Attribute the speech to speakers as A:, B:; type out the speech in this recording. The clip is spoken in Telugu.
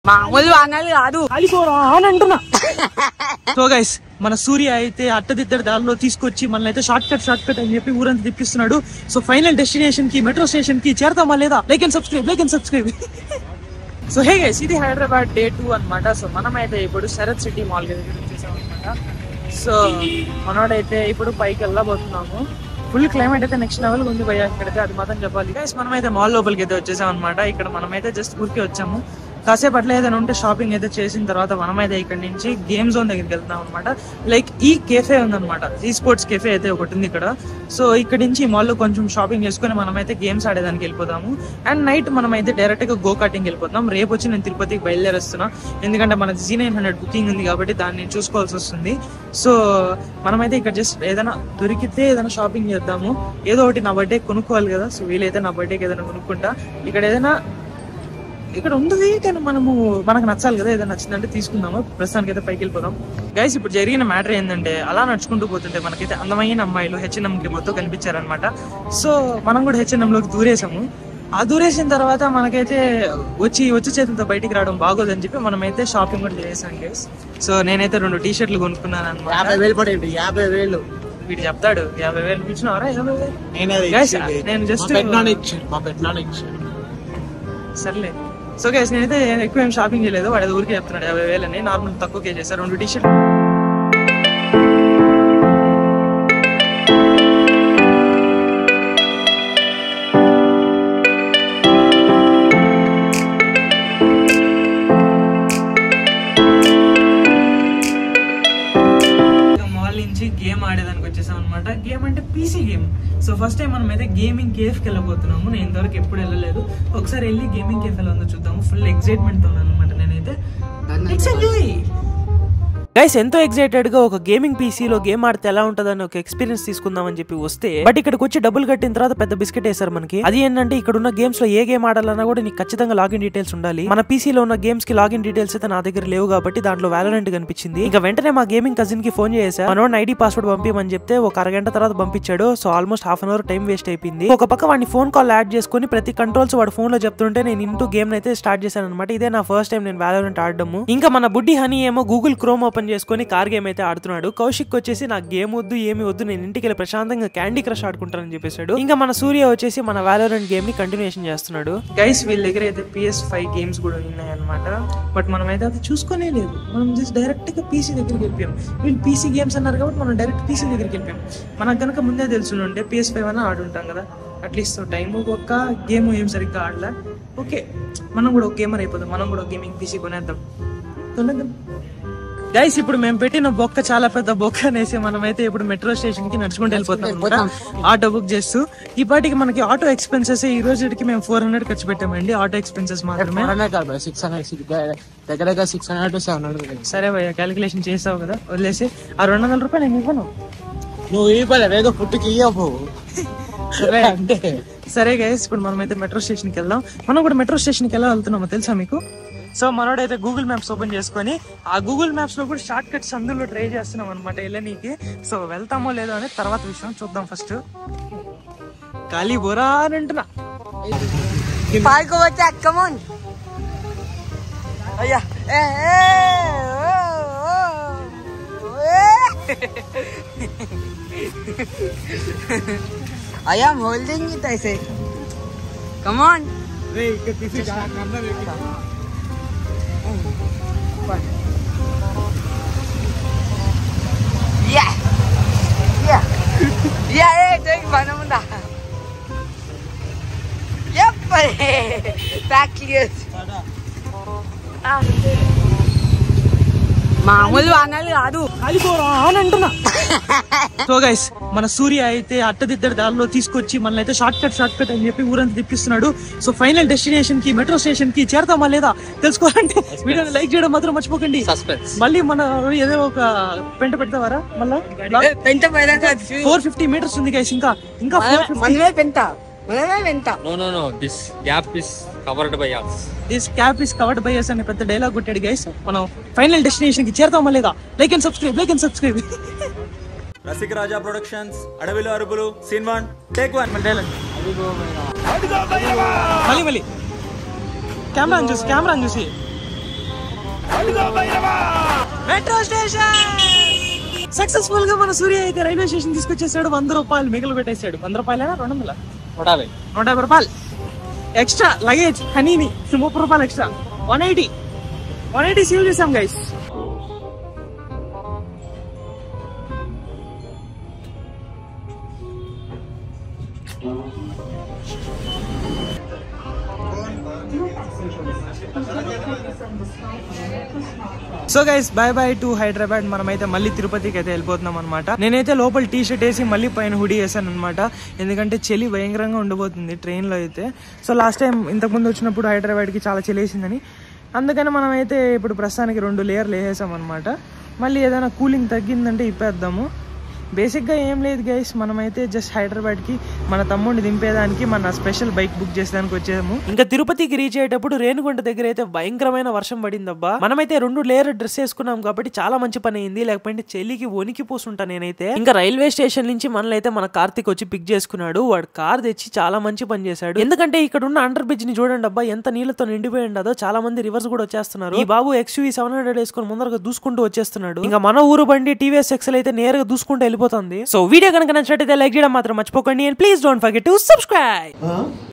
A: మామూలు వానలు కాదు
B: కాలిపోరా అని అంటున్నా సో గైస్ మన సూర్య అయితే అట్టదిద్దడి దారిలో తీసుకొచ్చి మనల్ని అయితే షార్ట్ కట్ షార్ట్ కట్ అని చెప్పి ఊరంతా తిప్పిస్తున్నాడు సో ఫైనల్ డెస్టినేషన్ కి మెట్రో స్టేషన్ కి చేరతామా లేదా like and subscribe like and subscribe so hey guys ఇది హైదరాబాద్ డే టూ అన్నమాట సో మనమైతే ఇప్పుడు శరత్ సిటీ మాల్ దగ్గర వచ్చేసాం అనమాట సో మనోడైతే ఇప్పుడు పైకి వెళ్ళబోతున్నాము ఫుల్ క్లైమేట్ అయితే నెక్స్ట్ లెవెల్ ఉంది భయ్యా ఇక్కడైతే అది మాత్రం చెప్పాలి గైస్ మనమైతే మాల్ లోపలికి అయితే వచ్చేసాం అనమాట ఇక్కడ మనమైతే జస్ట్ ఊరికే వచ్చాము కాసేపు అట్లా ఏదైనా ఉంటే షాపింగ్ అయితే చేసిన తర్వాత మనమైతే ఇక్కడ నుంచి గేమ్ జోన్ దగ్గరికి వెళ్తున్నాం అనమాట లైక్ ఈ కేఫే ఉందన్నమాట ఈ స్పోర్ట్స్ కేఫే అయితే ఒకటి ఉంది ఇక్కడ సో ఇక్కడ నుంచి మాల్లో కొంచెం షాపింగ్ చేసుకుని మనమైతే గేమ్స్ ఆడేదానికి వెళ్ళిపోతాము అండ్ నైట్ మనమైతే డైరెక్ట్ గా గో కార్టింగ్ వెళ్ళిపోతాం రేపు వచ్చి నేను తిరుపతికి బయలుదేరేస్తున్నా ఎందుకంటే మన జీ నైన్ హండ్రెడ్ బుకింగ్ ఉంది కాబట్టి దాన్ని నేను చూసుకోవాల్సి వస్తుంది సో మనమైతే ఇక్కడ జస్ట్ ఏదైనా దొరికితే ఏదైనా షాపింగ్ చేద్దాము ఏదో ఒకటి నా బర్త్డే కొనుక్కోవాలి కదా సో వీలైతే నా బర్త్డేకి ఏదైనా కొనుక్కుంటా ఇక్కడ ఏదైనా ఇక్కడ ఉంది కానీ మనము మనకు నచ్చాలి కదా ఏదైనా నచ్చిందంటే తీసుకుందాము ప్రస్తుతానికి అయితే పైకి వెళ్ళిపోదాం గైస్ ఇప్పుడు జరిగిన మ్యాటర్ ఏంటంటే అలా నడుచుకుంటూ పోతుంటే మనకైతే అందమైన అమ్మాయిలు హెచ్ఎన్ఎం కి మొత్తం కనిపించారనమాట సో మనం కూడా హెచ్ఎన్ఎం లోకి దూరేసాము ఆ దూరేసిన తర్వాత మనకైతే వచ్చి వచ్చి చేతులతో బయటికి రావడం బాగోదని చెప్పి మనమైతే షాపింగ్ కూడా చేసాం గైస్ సో నేనైతే రెండు టీ షర్ట్లు కొనుక్కున్నాను అనమాట
C: యాభై వేలు పడేయండి యాభై వేలు
B: వీడు చెప్తాడు యాభై వేలు ఇచ్చినవరా యాభై వేలు
C: నేనే అది
B: Guys,
C: ఇచ్చింది.
B: నేను just-
C: మా పెద్దనాన్న ఇచ్చాడు మా పెద్దనాన్న ఇచ్చాడు
B: సర్లే సో గైస్ నేనైతే ఎక్కువ ఏం షాపింగ్ చేయలేదు వాడు అది ఊరికే చెప్తున్నాడు యాభై వేలని నార్మల్ తక్కువకే చేశారు రెండు టీ షర్ట్ మాల్ నుంచి గేమ్ ఆడేదానికి వచ్చేసాం అనమాట గేమ్ అంటే PC game so first time మనం అయితే గేమింగ్ కేఫ్ కి వెళ్ళబోతున్నాము నేను ఇంతవరకు ఎప్పుడు వెళ్ళలేదు ఒకసారి వెళ్ళి గేమింగ్ కేఫ్ ఎలా ఉందో చూద్దాము ఫుల్ ఎక్సైట్మెంట్ ఉన్నాను అనమాట నేనైతే గైస్ ఎంతో ఎక్సైటెడ్ గా ఒక గేమింగ్ పీసీలో గేమ్ ఆడితే ఎలా ఉంటదని ఒక ఎక్స్పీరియన్స్ తీసుకుందామని చెప్పి వస్తే బట్ ఇక్కడికి వచ్చి డబ్బులు కట్టిన తర్వాత పెద్ద బిస్కెట్ వేసారు మనకి అది ఏంటంటే ఇక్కడ ఉన్న గేమ్స్ లో ఏ గేమ్ ఆడాలన్నా కూడా నీకు ఖచ్చితంగా లాగిన్ డీటెయిల్స్ ఉండాలి మన పీసీలో ఉన్న గేమ్స్ కి లాగిన్ డీటెయిల్స్ అయితే నా దగ్గర లేవు కాబట్టి దాంట్లో వ్యాలరెంట్ కనిపించింది ఇంకా వెంటనే మా గేమింగ్ కజిన్ కి ఫోన్ చేసా మనోడ్ ఐడి పాస్వర్డ్ పంపించమని చెప్తే ఒక అరగంట తర్వాత పంపించాడు so almost half an hour time waste అయిపోయింది ఒక పక్క వాడిని ఫోన్ కాల్ యాడ్ చేసుకుని ప్రతి కంట్రోల్స్ వాడు ఫోన్ లో చెప్తుంటే నేను ఇంటూ గేమ్ అయితే స్టార్ట్ చేశాను అనమాట ఇదే నా ఫస్ట్ టైం నేను వ్యాలరెంట్ ఆడడము ఇంకా మన బుడ్డి హనీ ఏమో గూగుల్ క్రోమ్ ఓపెన్ చేసుకుని కార్ గేమ్ అయితే ఆడుతున్నాడు కౌశిక్ వచ్చేసి నాకు గేమ్ వద్దు ఏమి వద్దు నేను ఇంటికి వెళ్ళి ప్రశాంతంగా క్యాండీ క్రష్ ఆడుకుంటానని చెప్పేశాడు ఇంకా మన సూర్య వచ్చేసి మన వ్యాలరెంట్ గేమ్ ని కంటిన్యూషన్ చేస్తున్నాడు గైస్ వీళ్ళ దగ్గర అయితే పిఎస్ ఫైవ్ గేమ్స్ కూడా ఉన్నాయి అనమాట బట్ మనం అయితే అది చూసుకునే లేదు మనం జస్ట్ డైరెక్ట్ గా పీసీ దగ్గరికి వెళ్ళిపోయాం వీళ్ళు పీసీ గేమ్స్ అన్నారు కాబట్టి మనం డైరెక్ట్ పీసీ దగ్గరికి వెళ్ళిపోయాం మనకు కనుక ముందే తెలుసు ఉంటే పిఎస్ ఫైవ్ అన్న ఆడుంటాం కదా అట్లీస్ట్ టైం ఒక్క గేమ్ ఏం సరిగ్గా ఆడలే ఓకే మనం కూడా ఒక గేమర్ అయిపోదాం మనం కూడా గేమింగ్ పీసీ కొనేద్దాం కొనేద్దాం గైస్ ఇప్పుడు మేము పెట్టిన బొక్క చాలా పెద్ద బొక్క అనేసి మనమైతే ఇప్పుడు మెట్రో స్టేషన్ కి నడుచుకుంటూ వెళ్ళిపోతాం అనమాట ఆటో బుక్ చేస్తూ ఈ పాటికి మనకి ఆటో ఎక్స్పెన్సెస్ ఈ రోజుకి మేము ఫోర్ హండ్రెడ్ ఖర్చు పెట్టామండి ఆటో ఎక్స్పెన్సెస్ మాత్రమే
C: సిక్స్ హండ్రెడ్ దగ్గర దగ్గర six hundred to seven hundred
B: సరే భయ్య క్యాలిక్యులేషన్ చేసావు కదా వదిలేసి ఆ రెండు వందల రూపాయలు నేను ఇవ్వను
C: నువ్వు ఈ పని ఏదో ఫుడ్కి ఇవ్వవు సరే అంటే
B: సరే గైస్ ఇప్పుడు మనం అయితే మెట్రో స్టేషన్ కి వెళ్దాం మనం కూడా మెట్రో స్టేషన్ కి ఎలా వెళ్తున్నామో తెలుసా మీకు సో మనోడైతే గూగుల్ మ్యాప్స్ ఓపెన్ చేసుకొని ఆ గూగుల్ మ్యాప్స్ లో కూడా షార్ట్ కట్స్ అందులో ట్రై చేస్తున్నాం అనమాట వెళ్ళనీకి సో వెళ్తామో లేదో అనేది తర్వాత విషయం చూద్దాం ఫస్ట్ ఖాళీ బోరా అని అంటున్నా
A: పాల్కో వచ్చా కమోన్ అయ్యా ఏ, ఏ, ఓ, ఓ, ఏ. I am holding it, I say. Come on. Yeah. Yeah. Yeah, yeah, take one of them. Yep. Back clear. మామూలు వానలు కాదు
B: కాలిపోరా అని అంటున్నా సో గైస్ మన సూర్య అయితే అట్టదిద్దడి దారిలో తీసుకొచ్చి మనల్ని అయితే షార్ట్ కట్ షార్ట్ కట్ అని చెప్పి ఊరంతా తిప్పిస్తున్నాడు సో ఫైనల్ డెస్టినేషన్ కి మెట్రో స్టేషన్ కి చేరతామా లేదా తెలుసుకోవాలంటే వీడియోని లైక్ చేయడం మాత్రం మర్చిపోకండి
C: సస్పెన్స్
B: మళ్ళీ మన ఏదో ఒక పెంట పెడతావారా మళ్ళా
A: పెంట పైన కాదు
B: ఫోర్ ఫిఫ్టీ మీటర్స్ ఉంది గైస్ ఇంకా ఇంకా
A: మనమే పెంట మనమే పెంట
D: No, no, no. This gap is covered by us.
B: This cap is covered by us అనే పెద్ద డైలాగ్ కొట్టాడు గైస్ మనం ఫైనల్ డెస్టినేషన్ కి చేరతామా లేదా like and subscribe like and subscribe
E: Rasika Raja productions అడవిలో అరుపులు scene one take one
B: dialogue మళ్ళీ మళ్ళీ కెమెరా చూసి కెమెరా చూసి మెట్రో స్టేషన్ సక్సెస్ఫుల్ గా మన సూర్య అయితే రైల్వే స్టేషన్ తీసుకొచ్చేసాడు వంద రూపాయలు మిగిలి పెట్టేశాడు వంద రూపాయలేనా రెండు వందల
C: చూడాలి
B: నూట యాభై రూపాయలు ఎక్స్ట్రా లగేజ్ హనీని ముప్పై రూపాయలు extra one eighty one eighty save చేసాం guys so guys bye bye to Hyderabad మనమైతే మళ్ళీ తిరుపతికి అయితే వెళ్ళిపోతున్నాం అనమాట నేనైతే లోపల టీ షర్ట్ వేసి మళ్ళీ పైన హుడీ వేసాను అనమాట ఎందుకంటే చలి భయంకరంగా ఉండబోతుంది train లో అయితే సో లాస్ట్ టైం ఇంతకుముందు వచ్చినప్పుడు హైదరాబాద్కి చాలా చలి వేసిందని అందుకని మనం అయితే ఇప్పుడు ప్రస్తుతానికి రెండు లేయర్లు వేసేసాం అనమాట మళ్ళీ ఏదైనా కూలింగ్ తగ్గిందంటే ఇప్పేద్దాము బేసిక్గా ఏం లేదు గైస్ మనమైతే జస్ట్ హైదరాబాద్కి మన తమ్ముడిని దింపేదానికి మన స్పెషల్ బైక్ బుక్ చేసేదానికి వచ్చాము ఇంకా తిరుపతికి రీచ్ అయ్యేటప్పుడు రేణుగుంట దగ్గర అయితే భయంకరమైన వర్షం పడిందబ్బా మనమైతే రెండు లేయర్ డ్రెస్ వేసుకున్నాం కాబట్టి చాలా మంచి పని అయింది లేకపోతే చలికి వణికి పోసుంటా నేనైతే ఇంకా రైల్వే స్టేషన్ నుంచి మనల్ని అయితే మన కార్తిక్ వచ్చి పిక్ చేసుకున్నాడు వాడు కార్ తెచ్చి చాలా మంచి పని చేశాడు ఎందుకంటే ఇక్కడ ఉన్న అండర్ బ్రిడ్జ్ ని చూడండి అబ్బా ఎంత నీళ్ళతో నిండిపోయి ఉండదో చాలా మంది రివర్స్ కూడా వచ్చేస్తున్నారు ఈ బాబు ఎక్స్యూవీ సెవెన్ హండ్రెడ్ వేసుకొని ముందరగా దూసుకుంటూ వచ్చేస్తున్నాడు ఇంకా మన ఊరు బండి టీవీఎస్ ఎక్సెల్ అయితే నేరుగా దూసుకుంటూ వెళ్ళిపోతుంది సో వీడియో కనుక నచ్చినట్టయితే లైక్ చేయడం మాత్రం మర్చిపోకండి and please don't forget to subscribe